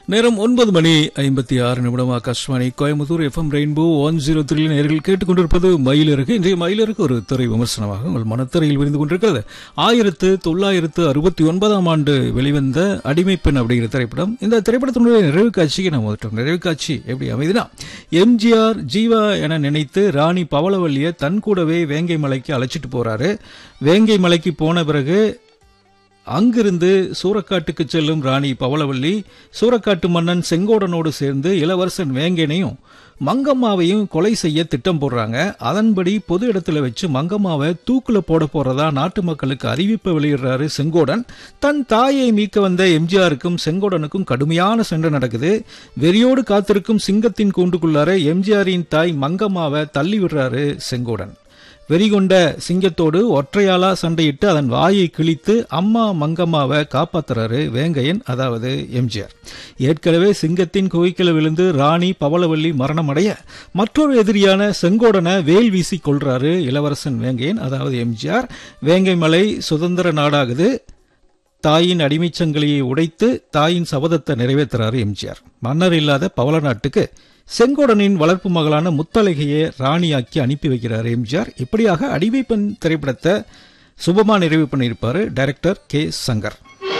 நேரம் ஒன்பது மணி ஐம்பத்தி ஆறு நிமிடம் Akashvani Coimbatore FM rainbow one zero three நேர்கள் கேட்டுக்கொண்டிருப்பது மயிலிறகு இன்றைய மயிலிறகு ஒரு திரை விமர்சனமாக உங்கள் மனத்திரையில் விரிந்து கொண்டிருக்கிறது ஆயிரத்து தொள்ளாயிரத்து அறுபத்தி ஒன்பதாம் ஆண்டு வெளிவந்த அடிமைப்பெண் அப்படிங்கிற திரைப்படம் இந்த திரைப்படத்தினுடைய நிறைவு காட்சிக்கு நம்ம வந்துட்டோம் நிறைவு காட்சி எப்படி அமைதுனா எம்ஜிஆர் ஜீவா என நினைத்து ராணி பவளவல்லியை தன் கூடவே வேங்கை மலைக்கு அழைச்சிட்டு போறாரு வேங்கை மலைக்கு போன பிறகு அங்கிருந்து சூரக்காட்டுக்கு செல்லும் ராணி பவளவல்லி சூரக்காட்டு மன்னன் செங்கோடனோடு சேர்ந்து இளவரசன் வேங்கனையும் மங்கம்மாவையும் கொலை செய்ய திட்டம் போடுறாங்க அதன்படி பொது இடத்துல வச்சு மங்கம்மாவை தூக்குல போட போறதா நாட்டு மக்களுக்கு அறிவிப்பை வெளியிடுறாரு செங்கோடன் தன் தாயை மீட்க வந்த எம்ஜிஆருக்கும் செங்கோடனுக்கும் கடுமையான சண்டை நடக்குது வெறியோடு காத்திருக்கும் சிங்கத்தின் கூண்டுக்குள்ளார எம்ஜிஆரின் தாய் மங்கம்மாவை தள்ளி விடுறாரு செங்கோடன் வெறிகொண்ட சிங்கத்தோடு ஒற்றையாளா சண்டையிட்டு அதன் வாயை கிழித்து அம்மா மங்கம்மாவை காப்பாத்துறாரு வேங்கையன் அதாவது எம்ஜிஆர் ஏற்கனவே சிங்கத்தின் குகைக்கில விழுந்து ராணி பவளவல்லி மரணமடைய மற்றொரு எதிரியான செங்கோடனை வேல் வீசி கொள்றாரு இளவரசன் வேங்கையன் அதாவது எம்ஜிஆர் வேங்கை மலை சுதந்திர நாடாகுது தாயின் அடிமைச் சங்கிலியை உடைத்து தாயின் சபதத்தை நிறைவேற்றுறாரு எம்ஜிஆர் மன்னர் இல்லாத பவள நாட்டுக்கு செங்கோடனின் வளர்ப்பு மகளான முத்தழகையை ராணியாக்கி அனுப்பி வைக்கிறார் எம்ஜிஆர் இப்படியாக அடிமைப்பெண் திரைப்படத்தை சுபமா நிறைவு பண்ணியிருப்பாரு டைரக்டர் கே சங்கர்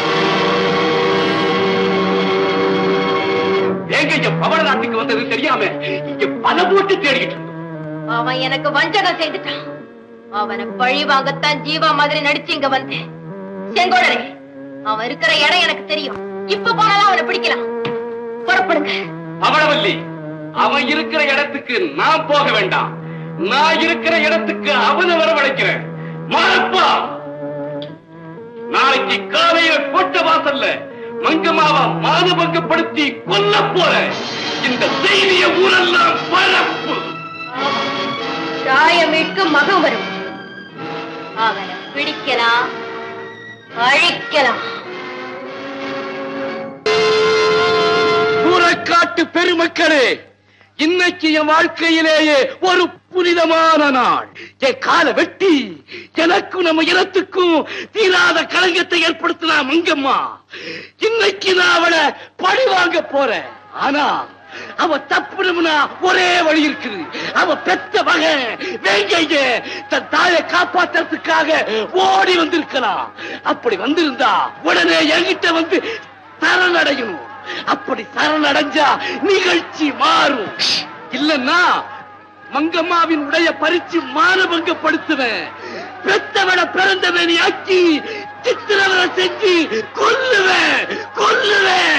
ஏங்க இங்க பவள நாட்டுக்கு வந்தது தெரியாம இங்க பல போட்டு தேடிக்கிட்டு இருந்தோம். அவன் எனக்கு வஞ்சகம் செய்துட்டான் அவனை பழி வாங்கத்தான் ஜீவா மாதிரி நடிச்சு இங்க வந்தேன் செங்கோடரே அவன் இருக்கிற இடம் எனக்கு தெரியும் இப்ப போனாலும் அவனை பிடிக்கலாம் புறப்படுங்க பவளவல்லி அவன் இருக்கிற இடத்துக்கு நான் போக வேண்டாம் நான் இருக்கிற இடத்துக்கு அவனை வரவழைக்கிறேன் மாறப்பா நாளைக்கு காலையில கோட்ட வாசல்ல மங்கம்மாவ மாதபங்கப்படுத்தி கொல்ல போற இந்த செய்திய ஊரெல்லாம் பரப்பு தாயமிற்கு மகம் வரும் அவனை பிடிக்கலாம் அழிக்கலாம் சூரக்காட்டு பெருமக்களே இன்னைக்கு என் வாழ்க்கையிலேயே ஒரு புனிதமான நாள் என் காலை வெட்டி எனக்கும் நம்ம இனத்துக்கும் தீராத களங்கத்தை ஏற்படுத்தினா மங்கம்மா இன்னைக்கு நான் அவளை பழி வாங்க போறேன் ஆனா அவ தப்புனம்னா ஒரே வழி இருக்குது அவ பெத்த மகன் வேங்கைய தன் தாயை காப்பாத்துறதுக்காக ஓடி வந்திருக்கலாம் அப்படி வந்திருந்தா உடனே என்கிட்ட வந்து சரணடையணும் அப்படி சரணடைஞ்சா நிகழ்ச்சி மாறும் இல்லன்னா மங்கம்மாவின் உடைய பறிச்சு மானபங்கப்படுத்துவேன் பெத்தவனை பிறந்தவனை ஆக்கி சித்திரவனை செஞ்சு கொல்லுவேன் கொல்லுவேன்